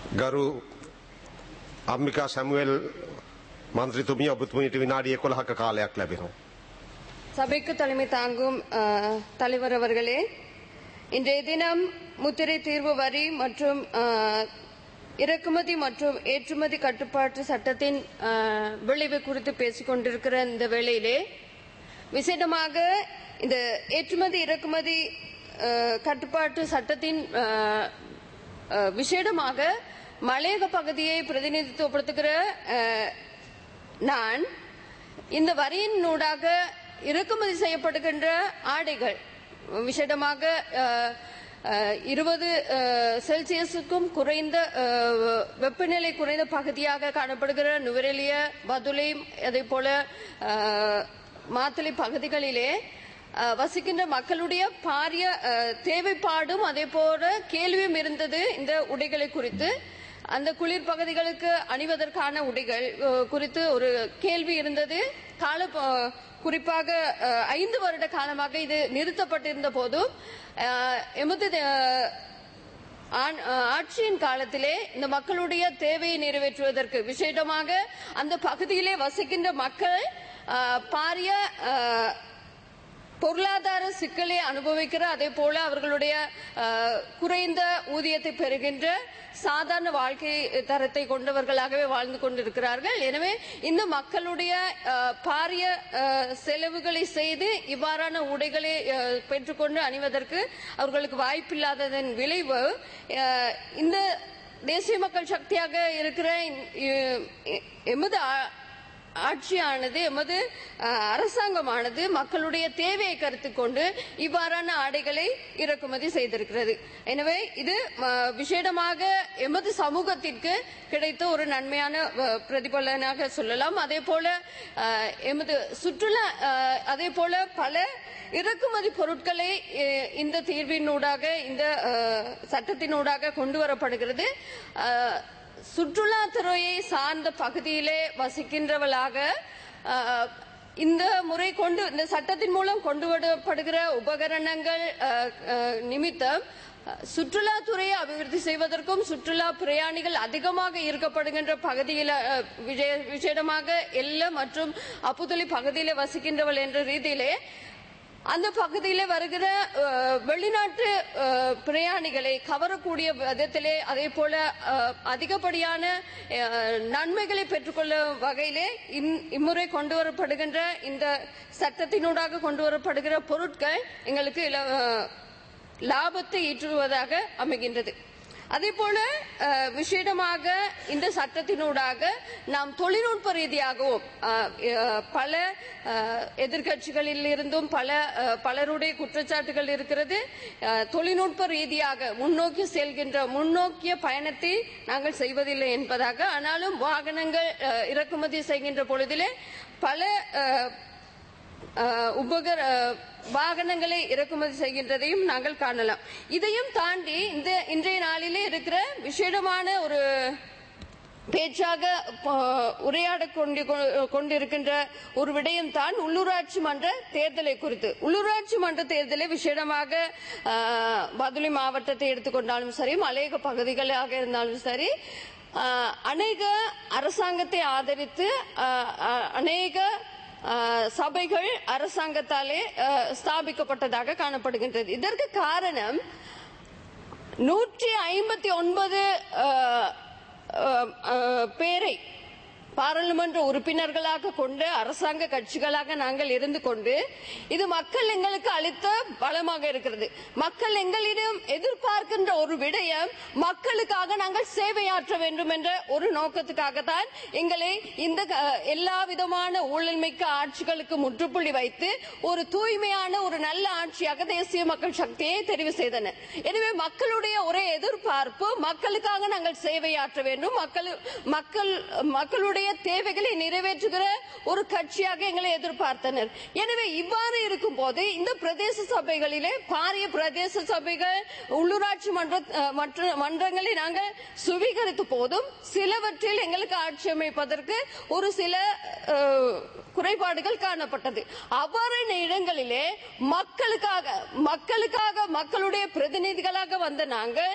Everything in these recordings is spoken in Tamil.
ගරු අම්මිකා සැමුවල් මන්ත්‍රතුමිය ඔබතුමීට විනාඩිය කොළහක කාලයක් ලැබෙනවා. சபைக்கு தலைமை தாங்கும் அஹ், தலைவர் அவர்களே இன்றைய தினம் முத்திரை தீர்வு வரி மற்றும் அஹ், இறக்குமதி மற்றும் ஏற்றுமதி கட்டுப்பாட்டு சட்டத்தின் அஹ், விளைவு குறித்து பேசிக் கொண்டிருக்கிற இந்த வேளையிலே விசேடமாக இந்த ஏற்றுமதி இறக்குமதி அஹ், கட்டுப்பாட்டு சட்டத்தின் அஹ், அஹ், விசேடமாக மலையக பகுதியை பிரதிநிதித்துவப்படுத்துகிற அஹ், நான் இந்த வரியினூடாக இறக்குமதி செய்யப்படுகின்ற ஆடைகள் விசேடமாக அஹ், அஹ், இருபது அஹ், செல்சியஸுக்கும் குறைந்த அஹ், வெப்பநிலை குறைந்த பகுதியாக காணப்படுகிற நுவரெலிய பதுளை அதே போல அஹ், மாத்தளை பகுதிகளிலே அஹ், வசிக்கின்ற மக்களுடைய பாரிய அஹ், தேவைப்பாடும் அதே போல கேள்வியும் இருந்தது இந்த உடைகளை குறித்து அந்த குளிர் பகுதிகளுக்கு அணிவதற்கான உடைகள் அஹ், குறித்து ஒரு கேள்வி இருந்தது கால ப- குறிப்பாக அஹ், ஐந்து வருட காலமாக இது நிறுத்தப்பட்டிருந்த போதும் அஹ், எமது அஹ், ஆண்- அஹ், ஆட்சியின் காலத்திலே இந்த மக்களுடைய தேவையை நிறைவேற்றுவதற்கு விசேடமாக அந்த பகுதியிலே வசிக்கின்ற மக்கள் அஹ், பாரிய அஹ், பொருளாதார சிக்கலை அனுபவிக்கிற அதே போல அவர்களுடைய அஹ், குறைந்த ஊதியத்தை பெறுகின்ற சாதாரண வாழ்க்கை தரத்தை கொண்டவர்களாகவே வாழ்ந்து கொண்டிருக்கிறார்கள் எனவே இந்த மக்களுடைய அஹ், பாரிய அஹ், செலவுகளை செய்து இவ்வாறான உடைகளை அஹ், பெற்றுக்கொண்டு அணிவதற்கு அவர்களுக்கு வாய்ப்பில்லாததன் விளைவு அஹ், இந்த தேசிய மக்கள் சக்தியாக இருக்கிற இ- எ- எமது ஆ- ஆட்சியானது எமது அஹ், அரசாங்கமானது மக்களுடைய தேவையை கருத்து கொண்டு இவ்வாறான ஆடைகளை இறக்குமதி செய்திருக்கிறது எனவே இது அஹ், விசேடமாக எமது சமூகத்திற்கு கிடைத்த ஒரு நன்மையான அஹ், பிரதிபலனாக சொல்லலாம் அதே போல அஹ், எமது சுற்றுலா அஹ், அதே போல பல இறக்குமதி பொருட்களை அஹ், இந்த தீர்வினூடாக இந்த அஹ், சட்டத்தினூடாக கொண்டு வரப்படுகிறது அஹ், சுற்றுலாத்துறையை சார்ந்த பகுதியிலே வசிக்கின்றவளாக அஹ், இந்த முறை கொண்டு இந்த சட்டத்தின் மூலம் கொண்டு வரப்படுகிற உபகரணங்கள் அஹ், அஹ், நிமித்தம் அஹ், சுற்றுலாத்துறையை அபிவிருத்தி செய்வதற்கும் சுற்றுலா பிரயாணிகள் அதிகமாக ஈர்க்கப்படுகின்ற பகுதியில் அஹ், விஜய- விசேடமாக எல்ல மற்றும் அப்புதலி பகுதியிலே வசிக்கின்றவள் என்ற ரீதியிலே அந்த பகுதியில வருகிற அஹ், வெளிநாட்டு அஹ், பிரயாணிகளை கவரக்கூடிய விதத்திலே அதே போல அஹ், அதிகப்படியான அஹ், நன்மைகளை பெற்றுக்கொள்ள வகையிலே இன்- இம்முறை கொண்டு வரப்படுகின்ற இந்த சட்டத்தினூடாக கொண்டு வரப்படுகிற பொருட்கள் எங்களுக்கு இல- அஹ், லாபத்தை ஈற்றுவதாக அமைகின்றது அதே போல அஹ், விசேடமாக இந்த சட்டத்தினூடாக நாம் தொழில்நுட்ப ரீதியாகவும் அஹ், அஹ், பல அஹ், எதிர்க்கட்சிகளில் இருந்தும் பல அஹ், பலருடைய குற்றச்சாட்டுகள் இருக்கிறது அஹ், தொழில்நுட்ப ரீதியாக முன்னோக்கி செல்கின்ற முன்னோக்கிய பயணத்தை நாங்கள் செய்வதில்லை என்பதாக ஆனாலும் வாகனங்கள் அஹ், இறக்குமதி செய்கின்ற பொழுதிலே பல அஹ், அஹ், உபகர அஹ், வாகனங்களை இறக்குமதி செய்கின்றதையும் நாங்கள் காணலாம் இதையும் தாண்டி இந்த இன்றைய நாளிலே இருக்கிற விசேடமான ஒரு பேச்சாக ப- உரையாடக் கொண்டு கொண்டிருக்கின்ற ஒரு விடயம் தான் உள்ளூராட்சி மன்ற தேர்தலை குறித்து உள்ளூராட்சி மன்ற தேர்தலை விசேடமாக அஹ், பதுளை மாவட்டத்தை எடுத்துக்கொண்டாலும் சரி மலையக பகுதிகளாக இருந்தாலும் சரி அஹ், அநேக அரசாங்கத்தை ஆதரித்து அஹ், அஹ், அநேக அஹ், சபைகள் அரசாங்கத்தாலே அஹ், ஸ்தாபிக்கப்பட்டதாக காணப்படுகின்றது இதற்கு காரணம் நூற்றி ஐம்பத்தி ஒன்பது பேரை பாராளுமன்ற உறுப்பினர்களாக கொண்டு அரசாங்க கட்சிகளாக நாங்கள் இருந்து கொண்டு இது மக்கள் எங்களுக்கு அளித்த பலமாக இருக்கிறது மக்கள் எங்களிடம் எதிர்பார்க்கின்ற ஒரு விடயம் மக்களுக்காக நாங்கள் சேவையாற்ற வேண்டும் என்ற ஒரு நோக்கத்துக்காகத்தான் எங்களை இந்த அஹ், எல்லா விதமான ஊழல்மிக்க ஆட்சிகளுக்கு முற்றுப்புள்ளி வைத்து ஒரு தூய்மையான ஒரு நல்ல ஆட்சியாக தேசிய மக்கள் சக்தியை தெரிவு செய்தனர் எனவே மக்களுடைய ஒரே எதிர்பார்ப்பு மக்களுக்காக நாங்கள் சேவையாற்ற வேண்டும் மக்கள் மக்கள் மக்களுடைய தேவைகளை நிறைவேற்றுகிற ஒரு கட்சியாக எங்களை எதிர்பார்த்தனர் எனவே இவ்வாறு இருக்கும் போது இந்த பிரதேச சபைகளிலே பாரிய பிரதேச சபைகள் உள்ளூராட்சி மன்ற அஹ், மற்ற மன்றங்களை நாங்கள் சுவீகரித்த போதும் சிலவற்றில் எங்களுக்கு ஆட்சி அமைப்பதற்கு ஒரு சில அஹ், குறைபாடுகள் காணப்பட்டது அவ்வாறான இடங்களிலே மக்களுக்காக மக்களுக்காக மக்களுடைய பிரதிநிதிகளாக வந்த நாங்கள்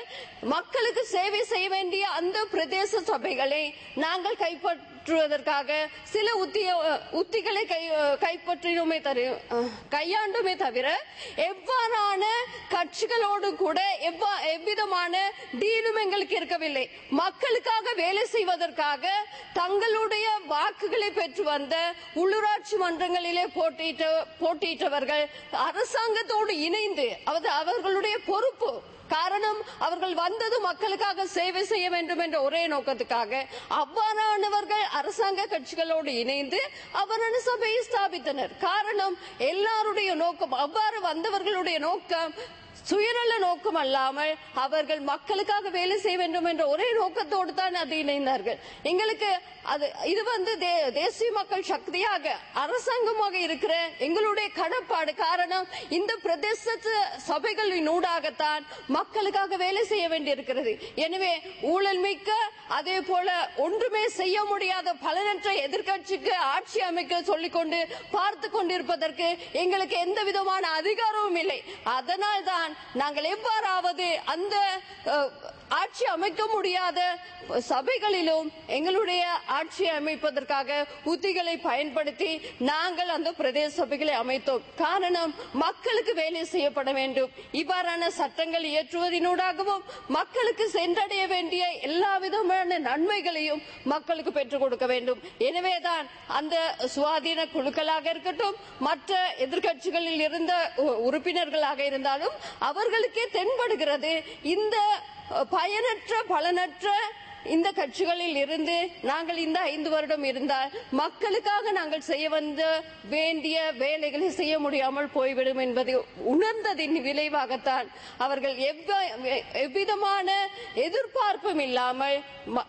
மக்களுக்கு சேவை செய்ய வேண்டிய அந்த பிரதேச சபைகளை நாங்கள் கைப்பற்றுவதற்காக சில உத்திய உத்திகளை கை கைப்பற்றினோமே தரு கையாண்டுமே தவிர எவ்வாறான கட்சிகளோடு கூட எவ்வா எவ்விதமான டீலும் எங்களுக்கு இருக்கவில்லை மக்களுக்காக வேலை செய்வதற்காக தங்களுடைய வாக்குகளை பெற்று வந்த உள்ளூராட்சி மன்றங்களிலே போட்டியிட்ட போட்டியிட்டவர்கள் அரசாங்கத்தோடு இணைந்து அதாவது அவர்களுடைய பொறுப்பு காரணம் அவர்கள் வந்தது மக்களுக்காக சேவை செய்ய வேண்டும் என்ற ஒரே நோக்கத்துக்காக அவ்வாறானவர்கள் அரசாங்க கட்சிகளோடு இணைந்து அவ்வாறான சபையை ஸ்தாபித்தனர் காரணம் எல்லாருடைய நோக்கம் அவ்வாறு வந்தவர்களுடைய நோக்கம் சுயநல நோக்கம் அல்லாமல் அவர்கள் மக்களுக்காக வேலை செய்ய வேண்டும் என்ற ஒரே நோக்கத்தோடு தான் அது இணைந்தார்கள் எங்களுக்கு அது இது வந்து தே- தேசிய மக்கள் சக்தியாக அரசாங்கமாக இருக்கிற எங்களுடைய கடப்பாடு காரணம் இந்த பிரதேச சபைகளின் ஊடாகத்தான் மக்களுக்காக வேலை செய்ய வேண்டியிருக்கிறது எனவே ஊழல் மிக்க அதே போல ஒன்றுமே செய்ய முடியாத பலனற்ற எதிர்க்கட்சிக்கு ஆட்சி அமைக்க சொல்லிக்கொண்டு பார்த்து கொண்டிருப்பதற்கு எங்களுக்கு எந்த விதமான அதிகாரமும் இல்லை அதனால் தான் நாங்கள் எவ்வாறாவது அந்த அஹ், ஆட்சி அமைக்க முடியாத சபைகளிலும் எங்களுடைய ஆட்சி அமைப்பதற்காக உத்திகளை பயன்படுத்தி நாங்கள் அந்த பிரதேச சபைகளை அமைத்தோம் காரணம் மக்களுக்கு வேலை செய்யப்பட வேண்டும் இவ்வாறான சட்டங்கள் இயற்றுவதனூடாகவும் மக்களுக்கு சென்றடைய வேண்டிய எல்லா விதமான நன்மைகளையும் மக்களுக்கு பெற்றுக் கொடுக்க வேண்டும் எனவேதான் அந்த சுவாதீன குழுக்களாக இருக்கட்டும் மற்ற எதிர்க்கட்சிகளில் இருந்த உ- உறுப்பினர்களாக இருந்தாலும் அவர்களுக்கே தென்படுகிறது இந்த அஹ், பயனற்ற பலனற்ற இந்த கட்சிகளில் இருந்து நாங்கள் இந்த ஐந்து வருடம் இருந்தால் மக்களுக்காக நாங்கள் செய்ய வந்த வேண்டிய வேலைகளை செய்ய முடியாமல் போய்விடும் என்பதை உணர்ந்ததின் விளைவாகத்தான் அவர்கள் எவ்வ- எவ்விதமான எதிர்பார்ப்பும் இல்லாமல் ம-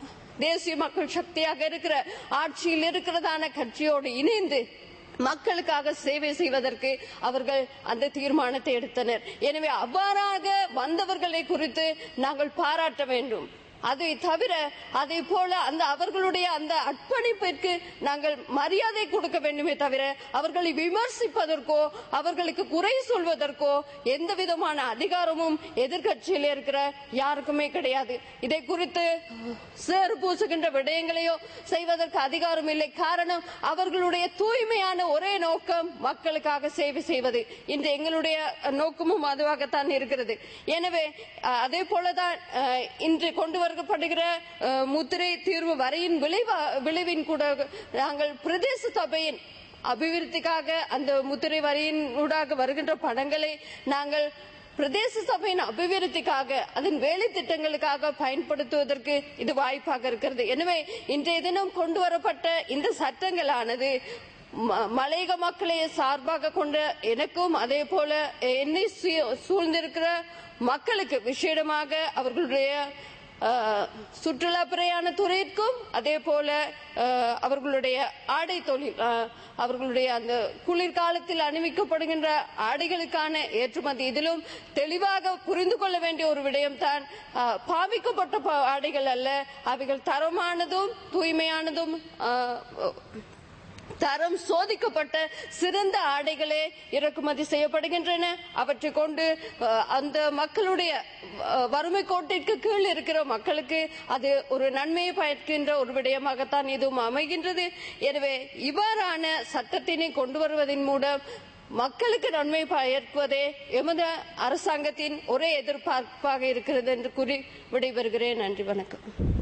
தேசிய மக்கள் சக்தியாக இருக்கிற ஆட்சியில் இருக்கிறதான கட்சியோடு இணைந்து மக்களுக்காக சேவை செய்வதற்கு அவர்கள் அந்த தீர்மானத்தை எடுத்தனர் எனவே அவ்வாறாக வந்தவர்களை குறித்து நாங்கள் பாராட்ட வேண்டும் அதை தவிர அதே போல அந்த அவர்களுடைய அந்த அர்ப்பணிப்பிற்கு நாங்கள் மரியாதை கொடுக்க வேண்டுமே தவிர அவர்களை விமர்சிப்பதற்கோ அவர்களுக்கு குறை சொல்வதற்கோ எந்த விதமான அதிகாரமும் எதிர்க்கட்சியில் இருக்கிற யாருக்குமே கிடையாது இதை குறித்து சேறு பூசுகின்ற விடயங்களையோ செய்வதற்கு அதிகாரம் இல்லை காரணம் அவர்களுடைய தூய்மையான ஒரே நோக்கம் மக்களுக்காக சேவை செய்வது இன்று எங்களுடைய நோக்கமும் அதுவாகத்தான் இருக்கிறது எனவே அஹ், அதே போலதான் அஹ், இன்று கொண்டு வரப்படுகிற அஹ், முத்திரை தீர்வு வரையின் விளைவா விளைவின் கூட நாங்கள் பிரதேச சபையின் அபிவிருத்திக்காக அந்த முத்திரை வரியின் ஊடாக வருகின்ற பணங்களை நாங்கள் பிரதேச சபையின் அபிவிருத்திக்காக அதன் வேலை திட்டங்களுக்காக பயன்படுத்துவதற்கு இது வாய்ப்பாக இருக்கிறது எனவே இன்றைய தினம் கொண்டு வரப்பட்ட இந்த சட்டங்களானது ம- மலையக மக்களை சார்பாக கொண்ட எனக்கும் அதே போல என்னை சூ- சூழ்ந்திருக்கிற மக்களுக்கு விசேடமாக அவர்களுடைய அஹ், சுற்றுலா பிரயாண துறைக்கும் அதே போல அஹ், அவர்களுடைய ஆடை தொழில் அஹ், அவர்களுடைய அந்த குளிர்காலத்தில் அணிவிக்கப்படுகின்ற ஆடைகளுக்கான ஏற்றுமதி இதிலும் தெளிவாக புரிந்து கொள்ள வேண்டிய ஒரு விடயம்தான் அஹ், பாவிக்கப்பட்ட ப- ஆடைகள் அல்ல அவைகள் தரமானதும் தூய்மையானதும் அஹ், தரம் சோதிக்கப்பட்ட சிறந்த ஆடைகளே இறக்குமதி செய்யப்படுகின்றன அவற்றை கொண்டு அஹ், அந்த மக்களுடைய அஹ், வறுமை கோட்டிற்கு கீழ் இருக்கிற மக்களுக்கு அது ஒரு நன்மையை பயக்கின்ற ஒரு விடயமாகத்தான் இதுவும் அமைகின்றது எனவே இவ்வாறான சட்டத்தினை கொண்டு வருவதன் மூலம் மக்களுக்கு நன்மை பயக்குவதே எமது அரசாங்கத்தின் ஒரே எதிர்பார்ப்பாக இருக்கிறது என்று கூறி விடைபெறுகிறேன் நன்றி வணக்கம்